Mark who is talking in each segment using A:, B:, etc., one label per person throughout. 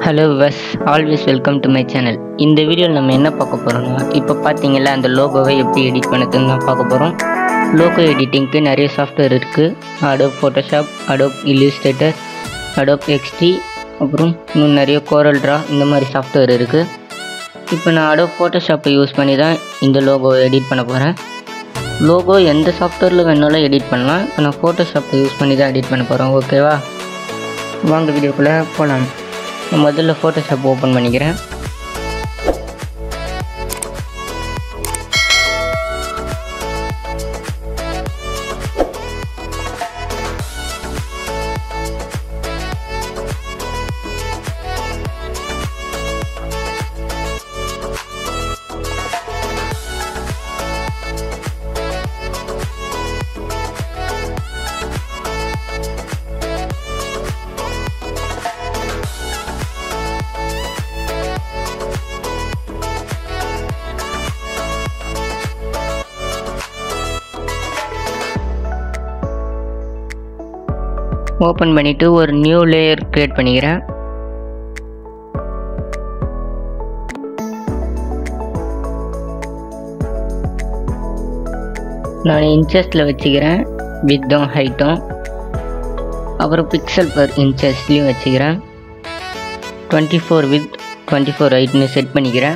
A: hello guys always welcome to my channel இந்த வீடியோவில் நம்ம என்ன பார்க்க போகிறோம்னா இப்போ பார்த்தீங்களா அந்த லோகோவை எப்படி எடிட் பண்ணதுன்னு தான் பார்க்க போகிறோம் லோகோ எடிட்டிங்க்கு நிறைய சாஃப்ட்வேர் இருக்குது Adobe Photoshop Adobe Illustrator Adobe XD அப்புறம் இன்னும் நிறைய கோரல் ட்ரா இந்த மாதிரி சாஃப்ட்வேர் இருக்குது இப்போ நான் அடோப் ஃபோட்டோஷாப்பை யூஸ் பண்ணி தான் இந்த லோகோவை எடிட் பண்ண போகிறேன் லோகோ எந்த சாஃப்ட்வேரில் வேணாலும் எடிட் பண்ணலாம் இப்போ நான் ஃபோட்டோஷாப்பை யூஸ் பண்ணி தான் எடிட் பண்ண போகிறேன் ஓகேவா வாங்க வீடியோக்குள்ளே போகலாம் நான் முதல்ல ஃபோட்டோஷாப் ஓப்பன் பண்ணிக்கிறேன் ஓப்பன் பண்ணிவிட்டு ஒரு நியூ லேயர் க்ரியேட் பண்ணிக்கிறேன் நான் இன்ச்சஸில் வச்சுக்கிறேன் வித்தும் ஹைட்டும் அப்புறம் பிக்சல் பர் இன்ச்சஸ்லேயும் வச்சுக்கிறேன் twenty four with twenty four ஹைட்னு செட் பண்ணிக்கிறேன்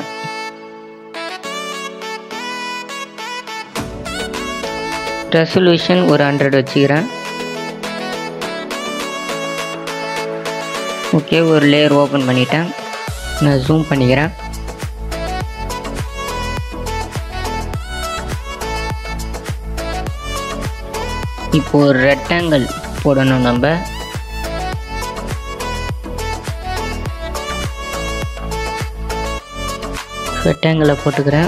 A: ரெசல்யூஷன் ஒரு ஹண்ட்ரட் வச்சுக்கிறேன் ஓகே ஒரு லேயர் ஓப்பன் பண்ணிட்டேன் நான் ஜூம் பண்ணிக்கிறேன் இப்போ ஒரு ரெக்டாங்கிள் போடணும் நம்ம ரெக்டாங்கிளை போட்டுக்கிறேன்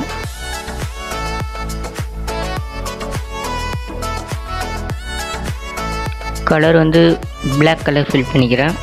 A: கலர் வந்து Black கலர் ஃபில் பண்ணிக்கிறேன்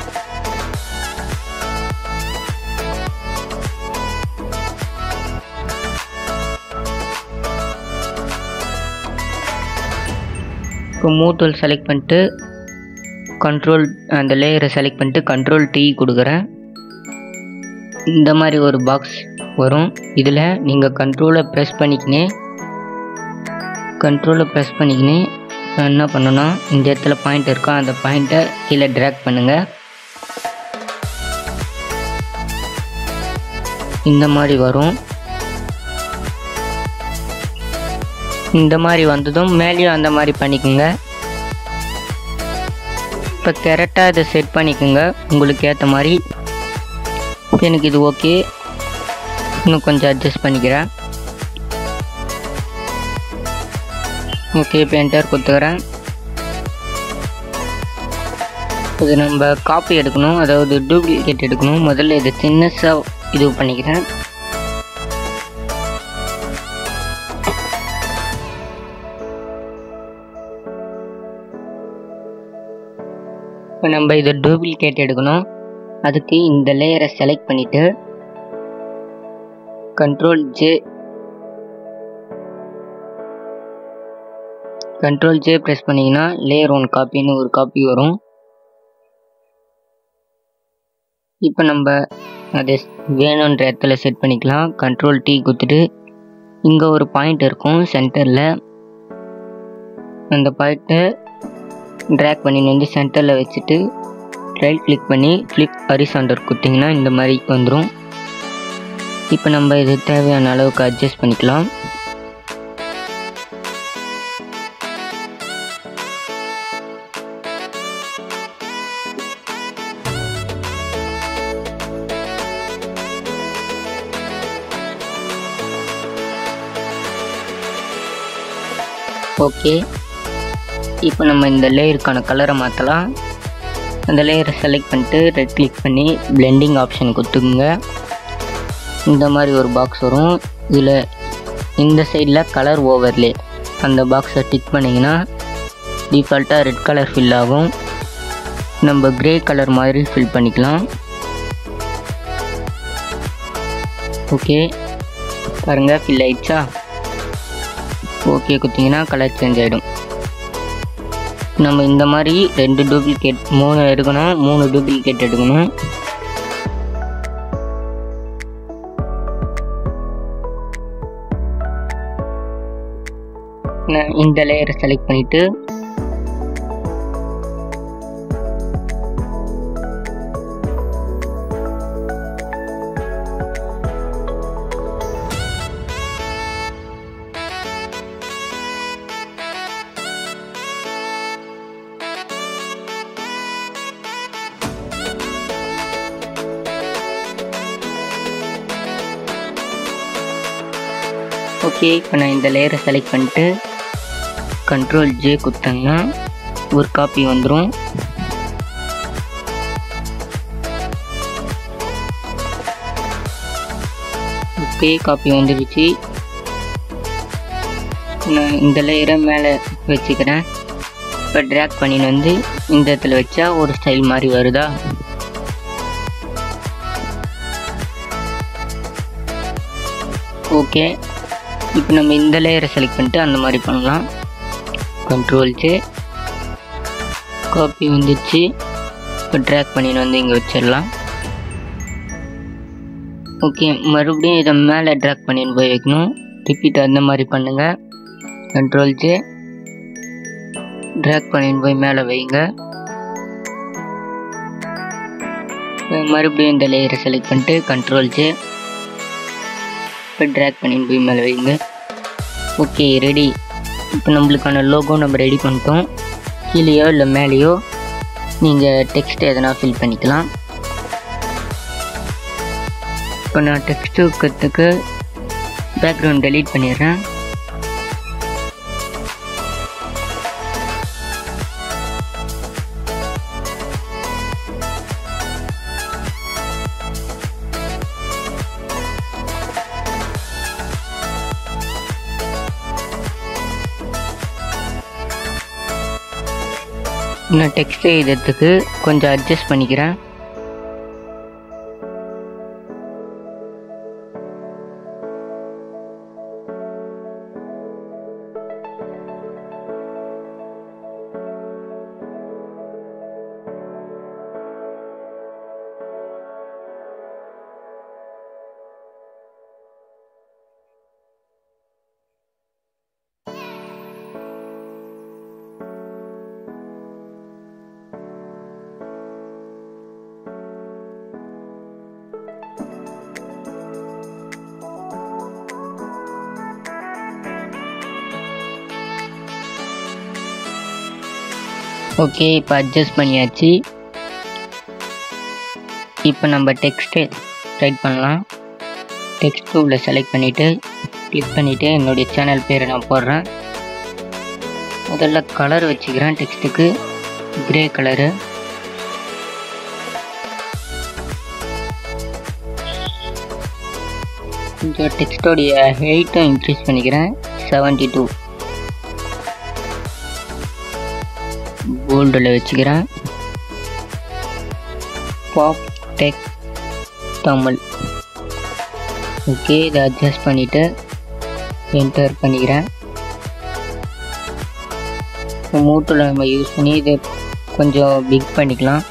A: இப்போ மூவ் டூல் செலக்ட் பண்ணிட்டு கண்ட்ரோல் அந்த லேயரை செலக்ட் பண்ணிட்டு கண்ட்ரோல் டீ கொடுக்குறேன் இந்த மாதிரி ஒரு பாக்ஸ் வரும் இதில் நீங்கள் கண்ட்ரோலை ப்ரெஸ் பண்ணிக்கினே கண்ட்ரோலை ப்ரெஸ் பண்ணிக்கினே நான் என்ன பண்ணணும்னா இந்த இடத்துல பாயிண்ட் இருக்கா அந்த பாயிண்ட்டை கீழே ட்ராக் பண்ணுங்கள் இந்த மாதிரி வரும் இந்த மாதிரி வந்ததும் மேலேயும் அந்த மாதிரி பண்ணிக்கோங்க இப்போ கரெக்டாக இதை செட் பண்ணிக்கோங்க உங்களுக்கு ஏற்ற மாதிரி இப்போ எனக்கு இது ஓகே இன்னும் கொஞ்சம் அட்ஜஸ்ட் பண்ணிக்கிறேன் ஓகே இப்போ என்டர் கொடுத்துக்கிறேன் இது நம்ம காப்பி எடுக்கணும் அதாவது டூப்ளிகேட் எடுக்கணும் முதல்ல இதை சின்னஸாக இது பண்ணிக்கிறேன் இப்போ நம்ம இதை டூப்ளிகேட் எடுக்கணும் அதுக்கு இந்த லேயரை செலக்ட் பண்ணிவிட்டு control J control J press பண்ணிங்கன்னா லேயர் ஒன் காப்பின்னு ஒரு காப்பி வரும் இப்போ நம்ம அதை வேணுன்ற இடத்துல செட் பண்ணிக்கலாம் கண்ட்ரோல் டீ கொடுத்துட்டு இங்கே ஒரு பாயிண்ட் இருக்கும் சென்டரில் அந்த பாயிண்ட்டை ட்ராக் பண்ணி வந்து சென்டரில் வச்சுட்டு ரைட் கிளிக் பண்ணி ஃப்ளிப் ஹரிசாண்டர் கொடுத்தீங்கன்னா இந்த மாதிரி வந்துடும் இப்போ நம்ம இது தேவையான அளவுக்கு அட்ஜஸ்ட் பண்ணிக்கலாம் ஓகே இப்போ நம்ம இந்த லேயருக்கான கலரை மாற்றலாம் அந்த லேயரை செலக்ட் பண்ணிட்டு ரெட் கிளிக் பண்ணி பிளெண்டிங் ஆப்ஷன் கொடுத்துக்குங்க இந்த மாதிரி ஒரு பாக்ஸ் வரும் இதில் இந்த சைடில் கலர் ஓவர்லே அந்த பாக்ஸை டிக் பண்ணிங்கன்னா டிஃபால்ட்டாக ரெட் கலர் ஃபில் ஆகும் நம்ம கிரே கலர் மாதிரி ஃபில் பண்ணிக்கலாம் ஓகே பாருங்கள் ஃபில் ஆயிடுச்சா ஓகே கொடுத்தீங்கன்னா கலர் சேஞ்ச் ஆகிடும் நம்ம இந்த மாதிரி ரெண்டு டூப்ளிகேட் மூணு எடுக்கணும் மூணு டூப்ளிகேட் எடுக்கணும் இந்த லேயரை செலக்ட் பண்ணிவிட்டு ஓகே இப்போ நான் இந்த லேயரை செலக்ட் பண்ணிட்டு கண்ட்ரோல் ஜே கொடுத்தேங்கன்னா ஒரு காப்பி வந்துடும் ஓகே காப்பி வந்துடுச்சு நான் இந்த லேயரை மேலே வச்சுக்கிறேன் இப்போ ட்ராக் பண்ணின்னு வந்து இந்த இடத்துல வச்சா ஒரு ஸ்டைல் மாதிரி வருதா ஓகே இப்போ நம்ம இந்த லேயரை செலக்ட் பண்ணிட்டு அந்த மாதிரி பண்ணலாம் கண்ட்ரோல் ஜே காப்பி வந்துடுச்சு இப்போ ட்ராக் பண்ணின்னு வந்து இங்கே வச்சிடலாம் ஓகே மறுபடியும் இதை மேலே ட்ராக் பண்ணின்னு போய் வைக்கணும் ரிப்பீட் அந்த மாதிரி பண்ணுங்கள் கண்ட்ரோல் ஜே ட்ராக் பண்ணின்னு போய் மேலே வைங்க மறுபடியும் இந்த லேயரை செலக்ட் பண்ணிட்டு கண்ட்ரோல் ஜே இப்போ ட்ராக் பண்ணின்னு போய் மேலே வைங்க ஓகே ரெடி இப்போ நம்மளுக்கான லோகோ நம்ம ரெடி பண்ணிட்டோம் கீழேயோ இல்லை மேலேயோ நீங்கள் டெக்ஸ்ட் எதனா ஃபில் பண்ணிக்கலாம் இப்போ நான் டெக்ஸ்ட் வைக்கிறதுக்கு பேக்ரவுண்ட் டெலீட் பண்ணிடுறேன் நான் டெக்ஸ்ட் எழுதுறதுக்கு கொஞ்சம் அட்ஜஸ்ட் பண்ணிக்கிறேன் ஓகே இப்போ அட்ஜஸ்ட் பண்ணியாச்சு இப்போ நம்ம டெக்ஸ்ட்டு ரைட் பண்ணலாம் டெக்ஸ்ட் டூவில் செலக்ட் பண்ணிவிட்டு கிளிக் பண்ணிவிட்டு என்னுடைய சேனல் பேரை நான் போடுறேன் முதல்ல கலர் வச்சுக்கிறேன் டெக்ஸ்ட்டுக்கு கிரே கலரு கொஞ்சம் டெக்ஸ்டோடைய ஹெயிட்டும் இன்க்ரீஸ் பண்ணிக்கிறேன் செவன்ட்டி டூ போல்டில் வச்சுக்கிறேன் பாப் டெக் தமிழ் ஓகே இதை அட்ஜஸ்ட் பண்ணிவிட்டு என்டர் பண்ணிக்கிறேன் மூட்டில் நம்ம யூஸ் பண்ணி இதை கொஞ்சம் பிக் பண்ணிக்கலாம்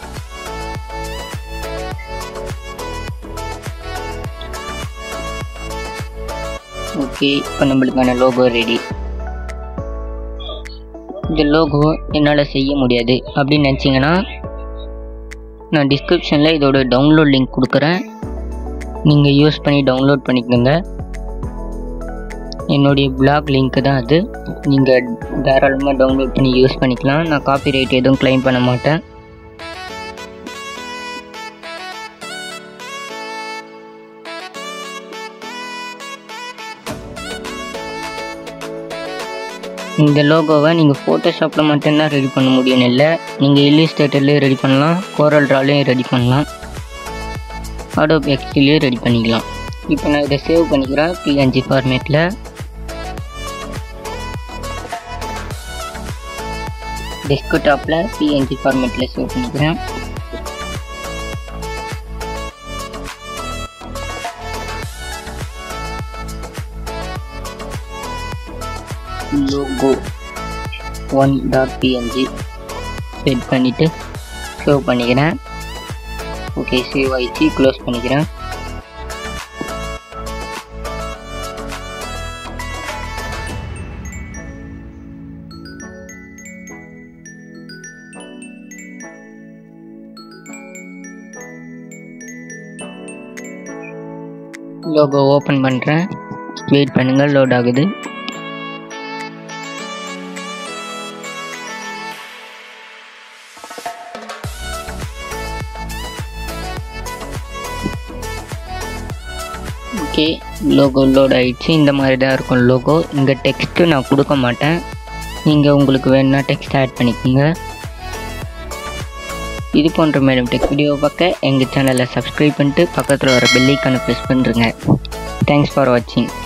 A: ஓகே இப்போ நம்மளுக்கான லோகோ ரெடி இந்த லோகோ என்னால் செய்ய முடியாது அப்படின்னு நினச்சிங்கன்னா நான் டிஸ்கிரிப்ஷனில் இதோட டவுன்லோட் லிங்க் கொடுக்குறேன் நீங்கள் யூஸ் பண்ணி டவுன்லோட் பண்ணிக்கோங்க என்னுடைய பிளாக் லிங்க்கு தான் அது நீங்கள் தாராளமாக டவுன்லோட் பண்ணி யூஸ் பண்ணிக்கலாம் நான் காப்பி ரைட் எதுவும் க்ளைம் பண்ண மாட்டேன் இந்த லோகோவை நீங்கள் ஃபோட்டோஷாப்பில் மட்டும்தான் ரெடி பண்ண முடியும் இல்லை நீங்கள் இல்லிஸ்ட்ரேட்டர்லேயும் ரெடி பண்ணலாம் கோரல் ட்ராலையும் ரெடி பண்ணலாம் அடோப் எக்ஸ்டிலையும் ரெடி பண்ணிக்கலாம் இப்போ நான் இதை சேவ் பண்ணிக்கிறேன் பிஎன்ஜி ஃபார்மேட்டில் டெஸ்க்டாப்பில் பிஎன்ஜி ஃபார்மேட்டில் சேவ் பண்ணிக்கிறேன் logo one dot PNG set பண்ணிவிட்டு சேவ் பண்ணிக்கிறேன் ஓகே சேவ் ஆயிடுச்சு க்ளோஸ் பண்ணிக்கிறேன் லோகோ ஓப்பன் பண்ணுறேன் வெயிட் பண்ணுங்கள் லோட் ஆகுது ஓகே லோகோ லோட் ஆயிடுச்சு இந்த மாதிரி தான் இருக்கும் லோகோ இங்கே டெக்ஸ்ட்டு நான் கொடுக்க மாட்டேன் நீங்கள் உங்களுக்கு வேணும்னா டெக்ஸ்ட் ஆட் பண்ணிக்கோங்க இது போன்ற மேடம் டெக் வீடியோ பார்க்க எங்கள் சேனலை சப்ஸ்கிரைப் பண்ணிட்டு பக்கத்தில் வர பெல்லைக்கான ப்ரெஸ் பண்ணுறேங்க தேங்க்ஸ் ஃபார் வாட்சிங்